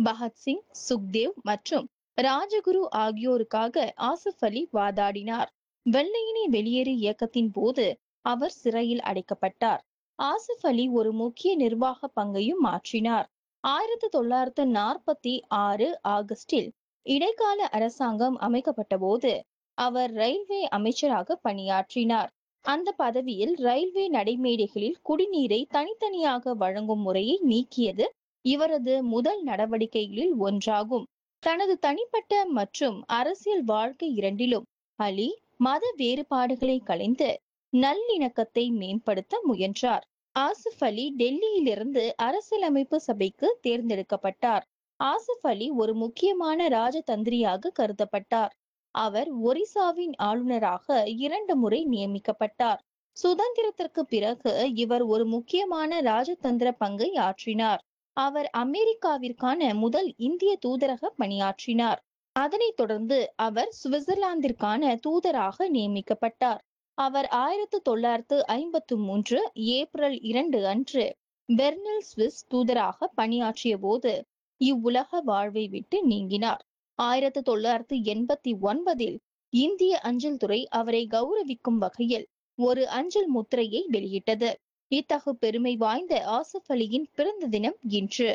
பகத்சிங் சுக்தேவ் மற்றும் ராஜகுரு ஆகியோருக்காக ஆசிஃப் அலி வாதாடினார் வெள்ளையனே வெளியேறு இயக்கத்தின் போது அவர் சிறையில் அடைக்கப்பட்டார் ஆசிஃப் அலி ஒரு முக்கிய நிர்வாக பங்கையும் மாற்றினார் ஆயிரத்தி தொள்ளாயிரத்து நாற்பத்தி ஆறு ஆகஸ்டில் இடைக்கால அரசாங்கம் அமைக்கப்பட்ட போது அவர் ரயில்வே அமைச்சராக பணியாற்றினார் அந்த பதவியில் ரயில்வே நடைமேடைகளில் குடிநீரை தனித்தனியாக வழங்கும் முறையை நீக்கியது இவரது முதல் நடவடிக்கைகளில் ஒன்றாகும் தனது தனிப்பட்ட மற்றும் அரசியல் வாழ்க்கை இரண்டிலும் அலி மத வேறுபாடுகளை களைந்து நல்லிணக்கத்தை மேம்படுத்த முயன்றார் ஆசிஃப் அலி டெல்லியிலிருந்து அரசியலமைப்பு சபைக்கு தேர்ந்தெடுக்கப்பட்டார் ஆசிஃப் அலி ஒரு முக்கியமான ராஜதந்திரியாக கருதப்பட்டார் அவர் ஒரிசாவின் ஆளுநராக இரண்டு முறை நியமிக்கப்பட்டார் சுதந்திரத்திற்கு பிறகு இவர் ஒரு முக்கியமான ராஜதந்திர பங்கை ஆற்றினார் அவர் அமெரிக்காவிற்கான முதல் இந்திய தூதரக பணியாற்றினார் அதனைத் தொடர்ந்து அவர் சுவிட்சர்லாந்திற்கான தூதராக நியமிக்கப்பட்டார் அவர் ஆயிரத்து தொள்ளாயிரத்து ஐம்பத்து மூன்று ஏப்ரல் இரண்டு அன்று பெர்னில் சுவிஸ் தூதராக பணியாற்றிய போது இவ்வுலக வாழ்வை விட்டு நீங்கினார் ஆயிரத்து தொள்ளாயிரத்து எண்பத்தி ஒன்பதில் இந்திய அஞ்சல் துறை அவரை கௌரவிக்கும் வகையில் ஒரு அஞ்சல் முத்திரையை வெளியிட்டது இத்தகு பெருமை வாய்ந்த ஆசிஃப் அலியின் பிறந்த தினம் இன்று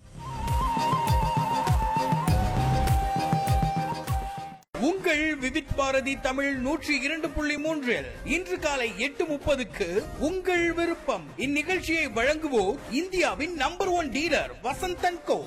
உங்கள் விவித் பாரதி தமிழ் நூற்றி இரண்டு புள்ளி மூன்றில் இன்று காலை எட்டு முப்பதுக்கு உங்கள் விருப்பம் இந்நிகழ்ச்சியை வழங்குவோர் இந்தியாவின் number one dealer Vasanthan co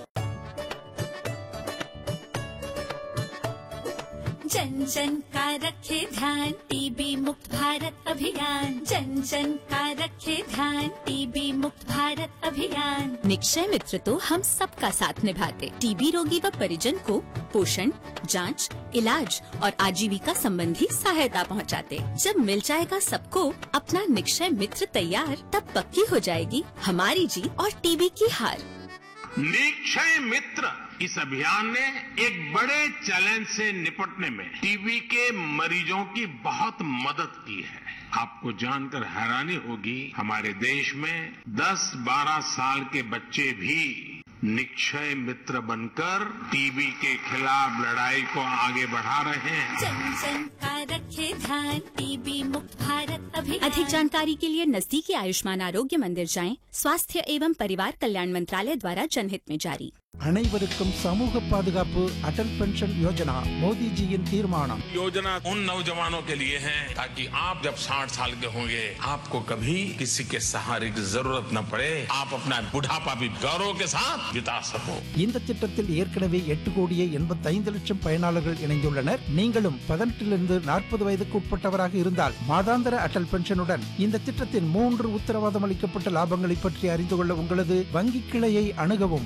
जन जन का रखे ध्यान टीबी मुक्त भारत अभियान जन जन का रखे ध्यान टीबी मुक्त भारत अभियान निक्षय मित्र तो हम सबका साथ निभाते टीबी रोगी व परिजन को पोषण जांच, इलाज और आजीविका संबंधी सहायता पहुंचाते। जब मिल जाएगा सबको अपना निक्षय मित्र तैयार तब पक्की हो जाएगी हमारी जीत और टीबी की हार निक्षय मित्र इस अभियान ने एक बड़े चैलेंज से निपटने में टीबी के मरीजों की बहुत मदद की है आपको जानकर हैरानी होगी हमारे देश में 10-12 साल के बच्चे भी निक्षय मित्र बनकर टीबी के खिलाफ लड़ाई को आगे बढ़ा रहे हैं जन जन का रखे ध्यान टीबी मुक्त भारत अभियान अधिक जानकारी के लिए नजदीकी आयुष्मान आरोग्य मंदिर जाएं स्वास्थ्य एवं परिवार कल्याण मंत्रालय द्वारा जनहित में जारी அனைவருக்கும் சமூக பாதுகாப்பு அடல் பென்ஷன் யோஜனா மோடிஜியின் தீர்மானம் योजना उन नौजवानों के लिए है ताकि आप जब 60 साल के होंगे आपको कभी किसी के सहारे की जरूरत न पड़े आप अपना बुढ़ापा भी गौरव के साथ बिता सको இந்த திட்டத்தில் ஏற்கனவே எட்டு கோடியே எண்பத்தைந்து லட்சம் பயனாளர்கள் இணைந்துள்ளனர் நீங்களும் பதினெட்டிலிருந்து நாற்பது வயதுக்கு உட்பட்டவராக இருந்தால் மாதாந்திர அடல் பென்ஷனுடன் இந்த திட்டத்தின் மூன்று உத்தரவாதம் அளிக்கப்பட்ட லாபங்களை பற்றி அறிந்து கொள்ள உங்களது வங்கி கிளையை அணுகவும்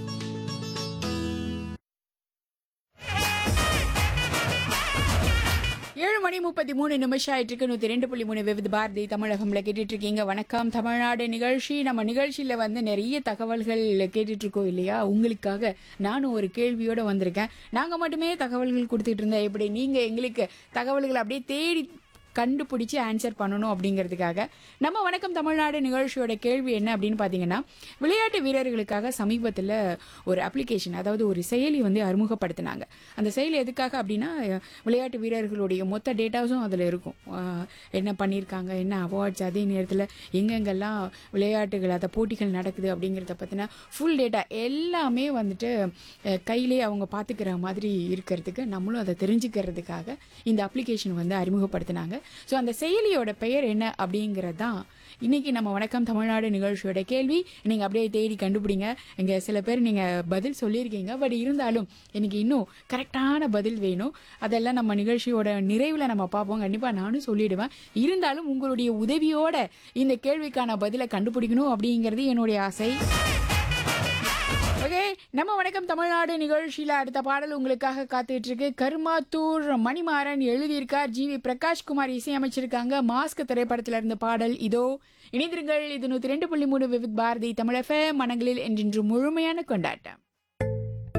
ஏழு மணி முப்பத்தி மூணு நிமிஷம் ஆயிட்டு இருக்கு நூத்தி ரெண்டு புள்ளி மூணு விவித பாரதி தமிழகம்ல கேட்டுட்டு இருக்கீங்க வணக்கம் தமிழ்நாடு நிகழ்ச்சி நம்ம நிகழ்ச்சியில வந்து நிறைய தகவல்கள் கேட்டுட்டு இருக்கோம் இல்லையா உங்களுக்காக நானும் ஒரு கேள்வியோட வந்திருக்கேன் நாங்க மட்டுமே தகவல்கள் கொடுத்துட்டு இருந்தா எப்படி நீங்க எங்களுக்கு தகவல்களை அப்படியே தேடி கண்டுபிடிச்சி ஆன்சர் பண்ணணும் அப்படிங்கிறதுக்காக நம்ம வணக்கம் தமிழ்நாடு நிகழ்ச்சியோட கேள்வி என்ன அப்படின்னு பார்த்தீங்கன்னா விளையாட்டு வீரர்களுக்காக சமீபத்தில் ஒரு அப்ளிகேஷன் அதாவது ஒரு செயலி வந்து அறிமுகப்படுத்தினாங்க அந்த செயலி எதுக்காக அப்படின்னா அஹ், விளையாட்டு வீரர்களுடைய மொத்த டேட்டாஸும் அதில் இருக்கும் அஹ், என்ன பண்ணியிருக்காங்க என்ன அவார்ட்ஸ் அதே நேரத்தில் எங்கெங்கெல்லாம் விளையாட்டுகள் அதை போட்டிகள் நடக்குது அப்படிங்கிறத பற்றின ஃபுல் டேட்டா எல்லாமே வந்துட்டு அஹ், கையிலே அவங்க பார்த்துக்கிற மாதிரி இருக்கிறதுக்கு நம்மளும் அதை தெரிஞ்சுக்கிறதுக்காக இந்த அப்ளிகேஷன் வந்து அறிமுகப்படுத்தினாங்க ஸோ அந்த செயலியோட பெயர் என்ன அப்படிங்கிறது தான் இன்னைக்கு நம்ம வணக்கம் தமிழ்நாடு நிகழ்ச்சியோட கேள்வி நீங்கள் அப்படியே தேடி கண்டுபிடிங்க இங்கே சில பேர் நீங்கள் பதில் சொல்லியிருக்கீங்க பட் இருந்தாலும் எனக்கு இன்னும் கரெக்டான பதில் வேணும் அதெல்லாம் நம்ம நிகழ்ச்சியோட நிறைவில் நம்ம பார்ப்போம் கண்டிப்பாக நானும் சொல்லிடுவேன் இருந்தாலும் உங்களுடைய உதவியோட இந்த கேள்விக்கான பதிலை கண்டுபிடிக்கணும் அப்படிங்கிறது என்னுடைய ஆசை ஓகே நம்ம வணக்கம் தமிழ்நாடு நிகழ்ச்சியில அடுத்த பாடல் உங்களுக்காக காத்துட்டு இருக்கு கருமாத்தூர் மணிமாறன் எழுதியிருக்கார் ஜி வி பிரகாஷ்குமார் இசையமைச்சிருக்காங்க மாஸ்க் திரைப்படத்துல இருந்த பாடல் இதோ இணைந்திருங்கள் இது நூத்தி ரெண்டு புள்ளி மூணு விவித் பாரதி தமிழக மனங்களில் என்றென்று முழுமையான கொண்டாட்டம்